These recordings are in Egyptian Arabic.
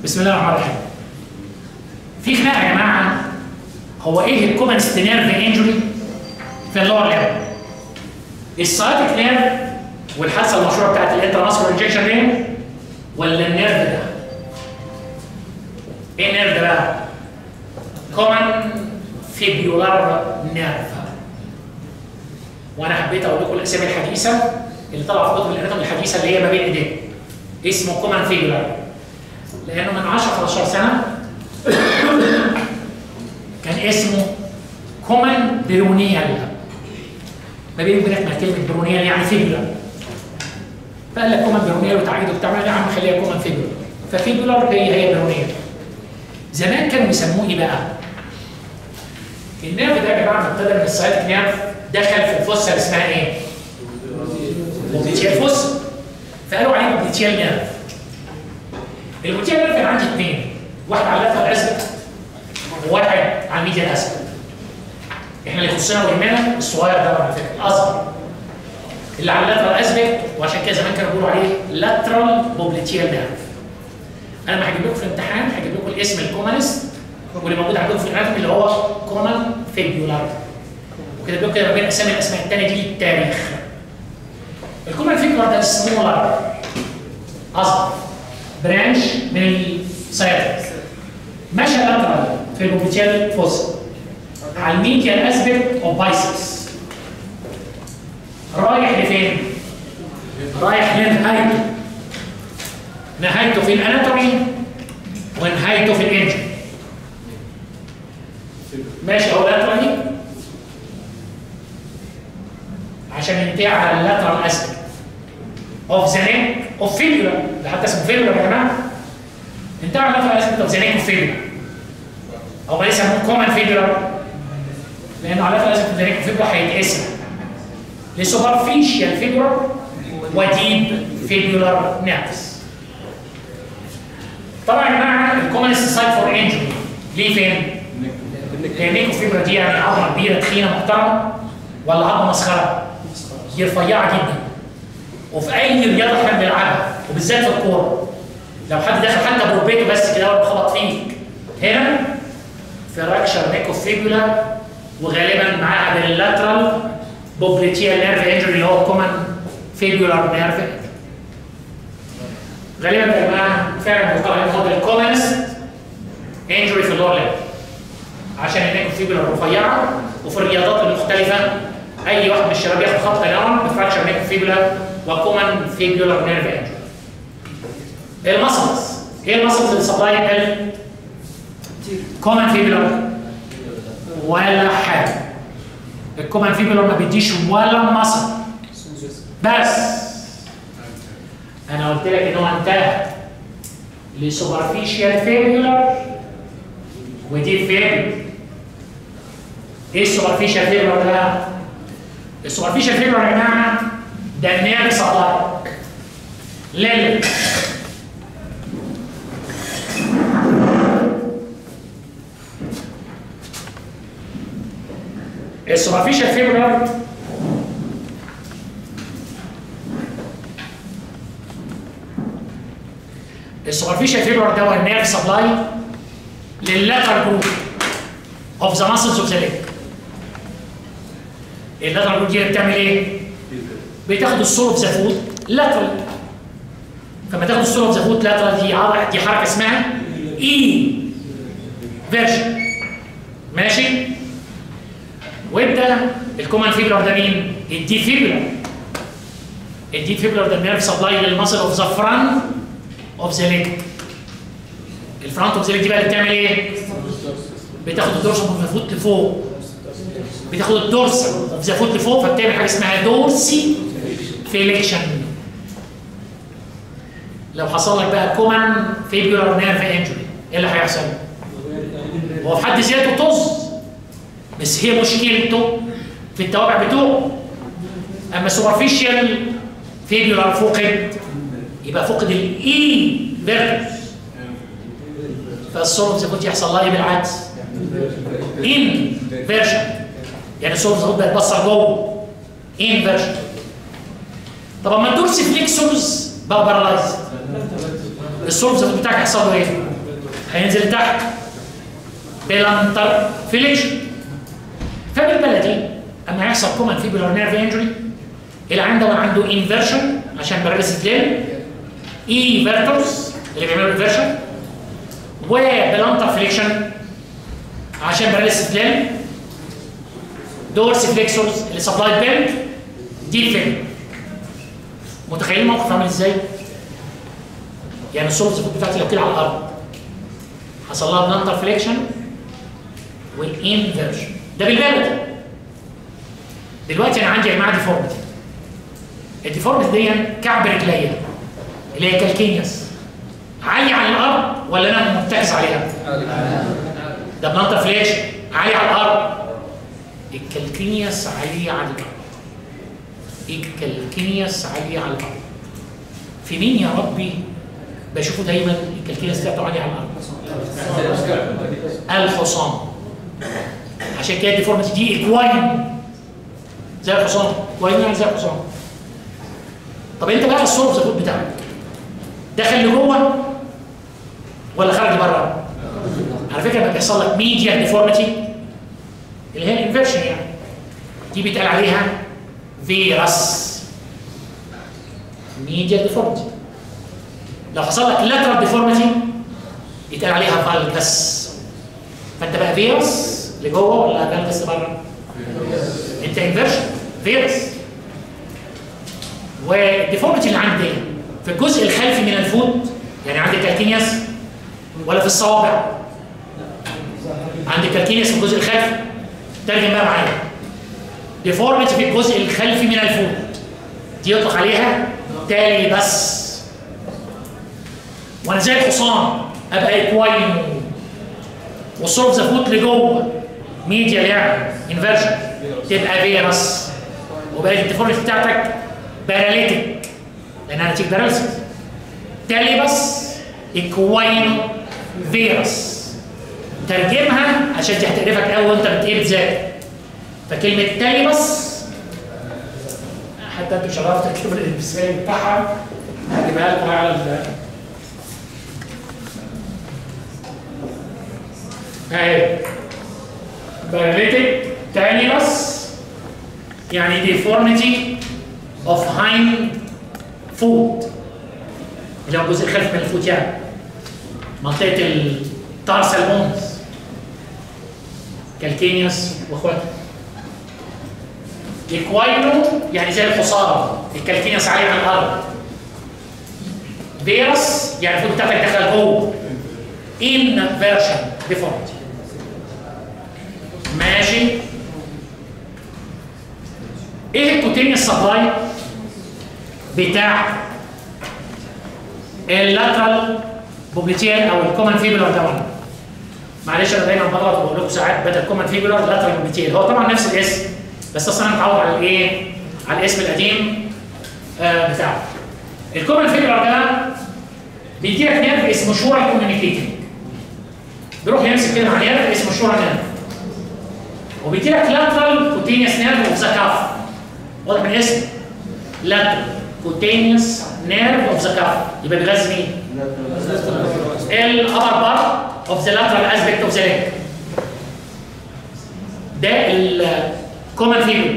بسم الله الرحمن الرحيم في خناقه يا جماعه هو ايه الكومنست نيرف انجري في اللور ليفل السايتك نيرف والحادثه المشهوره بتاعت الانترماسكولار انجكشن دي ولا النيرف ده ايه النيرف ده بقى كومن فيبيولار نيرف وانا حبيت اقول لكم الاسامي الحديثه اللي طلعوا في كتب الاناتومي الحديثه اللي هي ما بين ايدينا اسمه كومن فيبيولار لانه من 10 15 سنه كان اسمه كومن برونيال ما بين وبينك ما كلمه برونيال يعني فيبيولار فقال لك كومن برونيال وتعقيده بتاع يا عم خليها كومن فيبيولار ففيبيولار هي هي برونيال زمان كانوا بيسموه ايه بقى؟ النيرف ده يا جماعه ابتدى من السايتك نيرف دخل في الفصه اللي اسمها ايه؟ بوبليتيال فوس فقالوا عليه بوبليتيال نيرف البوبليتيال نيرف كان عندي اثنين واحد على اللفه الازرق وواحد على الميديا الازرق احنا اللي يخصنا ويهمنا الصغير ده على فكره الاصغر اللي على اللاترال ازرق وعشان كده زمان كانوا بيقولوا عليه لاترال بوبليتيال نيرف انا ما هجيب لكم في الامتحان هجيب لكم الاسم الكومنست واللي موجود عندكم في الاناتومي اللي هو كومن فيبيولار وكده بيقول كده ما بين اسامي الاسماء الثانيه دي للتاريخ الكومن فيبيولار ده سمولر اصغر برانش من السايتك ماشي لاترال في البوبيتيال فوس على الميديال اسبكت اوف بايسبس رايح لفين؟ رايح لنهايته نهايته في الاناتومي ونهايته في الانجن ماشي اهو لاترالي عشان ينتهي على اللاترال اسبكت اوف ذا نيك اوف فيبيولا ده حتى اسمه فيبيولا يا جماعه انتهى على اللاترال اسبكت اوف ذا نيك اوف فيبيولا او ما يسموه كومن فيبيولا لانه على اللاترال اسبكت اوف ذا نيك اوف فيبيولا هيتقسم لسوبرفيشال فيبيولا وديب فيبيولار نيرفز طبعا يا جماعه الكومنست سايت فور انجري ليه فين؟ لان نيكو فيبرا دي يعني عظمه كبيره تخينه محترمه ولا عظمه مسخره؟ دي رفيعه جدا وفي اي رياضه احنا بنلعبها وبالذات في الكوره لو حد داخل حتى بروبيته بس كده ولا خبط فيك هنا فراكشر نيكو فيبولا وغالبا معاها باللاترال بوبليتيال نيرف انجري اللي هو كومن فيبولار نيرف غالبا يا جماعه فعلا بيطلع هو الكومنست انجري في اللور ليفل عشان هناك الفيبولا رفيعه وفي الرياضات المختلفه اي واحد من الشباب ياخد خط تناول بفراكشر هناك الفيبولا وكومن فيبولار نيرف انجري المسلز ايه المسلز اللي سبلاي ال كومن فيبولار ولا حاجه الكومن فيبولار ما بيديش ولا مصل بس انا قلت لك ان هو انتهى لسوبرفيشال فيبولار ودي فين؟ ايه السوبرفيشال فيبر ده؟ السوبرفيشال فيبر يا جماعه ده النيرف سبلاي لل السوبرفيشال فيبر السوبرفيشال فيبر ده هو النيرف سبلاي لللاتر جروب اوف ذا ماسلز اوف ذا ليج اللاتر جروب دي بتعمل ايه؟ بتاخد السول اوف ذا فوت لاترال فما تاخد السول اوف ذا فوت لاترال دي دي حركه اسمها اي فيرجن ماشي؟ وده الكومن فيبرر ده مين؟ الدي فيبرر الدي فيبرر ده النيرف سبلاي للماسل اوف ذا فرونت اوف ذا ليج الفرونت اوف ذا ليج دي بقى اللي بتعمل ايه؟ بتاخد الدورسال اوف ذا فوت لفوق بتاخد الدورسال اوف ذا فوت لفوق فبتعمل حاجه اسمها دورسي فيليكشن لو حصل لك بقى كومن فيبيولار نيرف انجري ايه اللي هيحصل؟ هو في حد ذاته طز بس هي مشكلته في التوابع بتوعه اما سوبرفيشال فيبيولار فقد يبقى فقد الاي فيرتوس فالسولف زي يحصل لها ايه بالعكس؟ ان فيرجن يعني السولف زي بقت بصر جوه ان فيرجن طب اما الدورس فليكسورز بقى بارالايز السولف زي بتاعك يحصل له ايه؟ هينزل لتحت بلانتر فيليكشن فبالبلدي اما يحصل كومن فيبولار نيرف انجري اللي عنده عنده انفيرشن عشان باراليسيس ليل اي فيرتوس اللي بيعملوا انفيرشن وبلانتر فليكشن عشان باراليسيس ليل دورس فليكسورز اللي سبلايد بيلد دي فين متخيلين الموقف عامل ازاي؟ يعني السولز بتاعتي لو كده على الارض حصل لها بلانتر فليكشن وانفيرجن ده بالبلد دلوقتي انا عندي يا جماعه ديفورمتي الديفورمتي دي كعب رجليا اللي هي كالكينيوس عاليه على الارض ولا انا مرتكز عليها؟ ده بلانتر فليكشن عاليه على الارض الكالكينيوس عاليه على الارض الكالكينيوس عاليه على الارض في مين يا ربي بشوفه دايما الكالكينيوس بتاعته عاليه على الارض الحصان عشان كده الديفورمتي دي ايكواين زي الحصان ايكواين يعني زي الحصان طب انت بقى الصورة الزفوت بتاعك داخل لجوه ولا خارج بره؟ على فكره لما بيحصل لك ميديا ديفورميتي اللي هي الانفيرشن يعني دي بيتقال عليها فيروس ميديا ديفورميتي لو حصل لك لاترال ديفورميتي يتقال عليها فالجس فانت بقى فيروس لجوه ولا فالجس بره؟ انت انفيرشن فيروس والديفورميتي اللي عندي في الجزء الخلفي من الفوت يعني عندي كالكينياس ولا في الصوابع عندي كالكينياس في الجزء الخلفي ترجم بقى معايا ديفورميتي في الجزء الخلفي من الفوت دي يطلق عليها تالي بس وانا زي الحصان ابقى ايكواين والصوب زفوت لجوه ميديا يعني انفيرجن تبقى فيروس وبقت الديفورميتي بتاعتك باراليتيك لانها نتيجه باراليسيس تالي بس اكوينو فيروس ترجمها عشان دي هتقرفك قوي وانت بت بتذاكر فكلمه تالي بس حتى انتوا شرفتوا الكلمه الانجليزيه بتاعها هجيبها لكم على ال اهي باراليتيك تاني بس يعني deformity of hind foot اللي هو الجزء الخلفي من الفوت يعني منطقة التارسال بونز كالكينيوس واخواته الكواينو يعني زي الحصان الكالكينيوس عالي على الارض فيروس يعني الفوت بتاعتك دخل جوه inversion deformity ماشي ايه الكوتينيوس سبلاي بتاع اللاترال بوبليتيال او الكومن فيبولار داون معلش انا دايما بغلط وبقول لكم ساعات بدل كومن فيبولار لاترال بوبليتيال هو طبعا نفس الاسم بس اصلا انا متعود على الايه على الاسم القديم آه بتاعه الكومن فيبولار ده بيجي لك نيرف اسمه شورا كوميونيكيتنج بيروح يمسك كده مع نيرف اسمه شورا نيرف وبيجي لك لاترال كوتينيوس نيرف اوف ذا كاف واضح من الاسم لاترال كوتينيوس نيرف اوف ذا كاف يبقى بيغذي مين؟ الابر بارت اوف ذا لاترال اسبكت اوف ذا ليج ده الكومن فيبر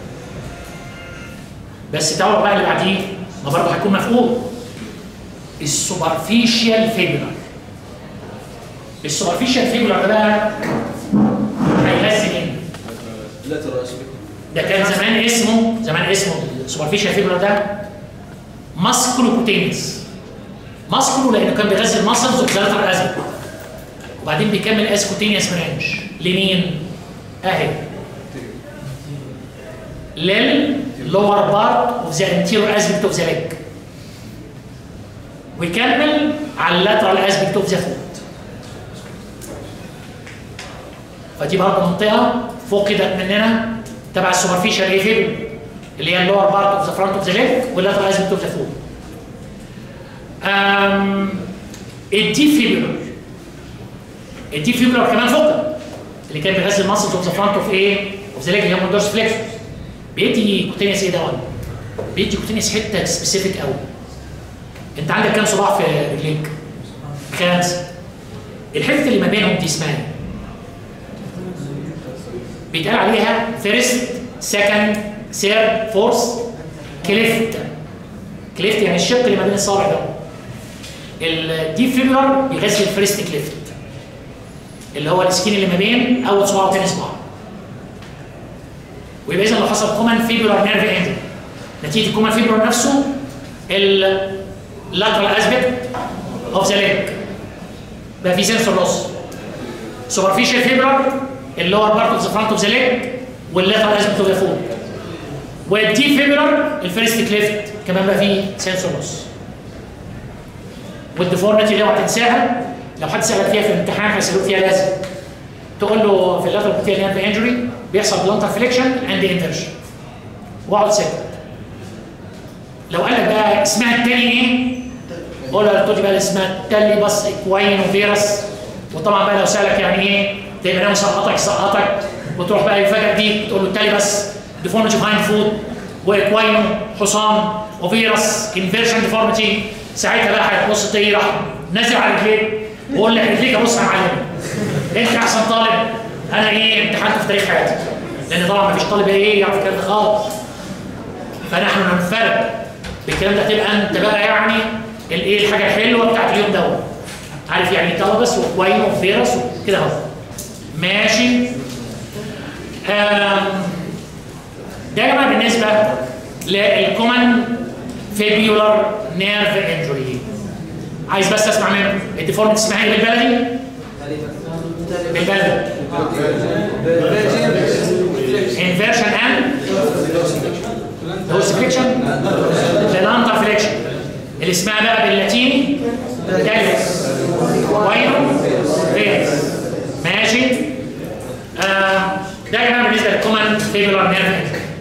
بس تعالوا بقى اللي بعديه ما برضه هيكون مفقود السوبرفيشال فيبرال السوبرفيشال فيبرال ده بقى هيغذي مين؟ ده كان زمان اسمه زمان اسمه السوبرفيشال فيبرال ده ماسكولو كوتينيس ماسكولو لانه كان بيغذي الماسلز وبثلاثه الازمه وبعدين بيكمل اس كوتينيوس برانش لمين؟ اهي لللور بارت اوف ذا انتيرور اسبكت اوف ذا ليج ويكمل على اللاترال اسبكت اوف ذا فوت فدي برضه منطقه فقدت مننا تبع السوبرفيشال ايه فيبر اللي هي اللور بارت اوف ذا فرونت اوف ذا ليج واللاترال اسبكت اوف ذا فوت الدي فيبر الدي فيبر كمان فقد اللي كان بيغذي الماسلز اوف ذا فرونت اوف ايه اوف ذا ليج اللي هم الدورس فليكسورز بيدي كوتينيوس ايه دوت بيدي كوتينيوس حته سبيسيفيك قوي انت عندك كام صباع في رجليك خمسه الحته اللي ما بينهم دي اسمها ايه؟ بيتقال عليها فيرست سكند سير فورس كليفت كليفت يعني الشق اللي ما بين الصابع ده الديب فيبولار بيغذي الفيرست كليفت اللي هو السكين اللي ما بين اول صباع وتاني صباع ويبقى اذا لو حصل كومن فيبولار نيرف انجري نتيجه الكومن فيبولار نفسه اللاترال اسبكت اوف ذا ليج بقى في سنسور لوس سوبرفيشال فيبولار اللور بارت اوف ذا فرونت اوف ذا ليج واللاترال اسبكت اوف ذا فوت والديب فيبولار الفيرست كليفت كمان بقى فيه سنسور لوس والديفورميتي اللي اوعى تنساها لو حد سالك فيها في الامتحان هيسالوك فيها لازم تقول له في اللاترال بكتيريا نيرف انجري بيحصل بلانتر فليكشن اند انفرجن واقعد ساكت لو قال لك بقى اسمها التاني ايه؟ قول له تقول لي بقى اسمها تالي بس اكواين وفيروس وطبعا بقى لو سالك يعني ايه تبقى انا مسقطك سقطك وتروح بقى يفاجئ دي تقول له التالي بس ديفورميتي اوف هايند فوت واكواينو حصان وفيروس انفيرجن ديفورميتي ساعتها بقى هتبص تلاقيه راح نازل على رجليك وقول لك رجليك ابص يا معلم انت احسن طالب انا ايه امتحنت في تاريخ حياتي لان طبعا ما فيش طالب ايه يعرف الكلام ده خالص فنحن ننفرد بالكلام ده هتبقى انت بقى يعني الايه الحاجه الحلوه بتاعت اليوم دوت عارف يعني تلبس وكوين وفيروس وكده اهو ماشي آم، ده يا جماعه بالنسبه للكومن فيبيولار نيرف انجري عايز بس اسمع منه الديفورميتي اسمها ايه بالبلدي؟ بالبلدي inversion and dorsiflexion plantar flexion اللي اسمها بقى باللاتيني تاليس واينو فيس ماشي آه ده يا جماعه بالنسبه للكومن فيبولار نيرف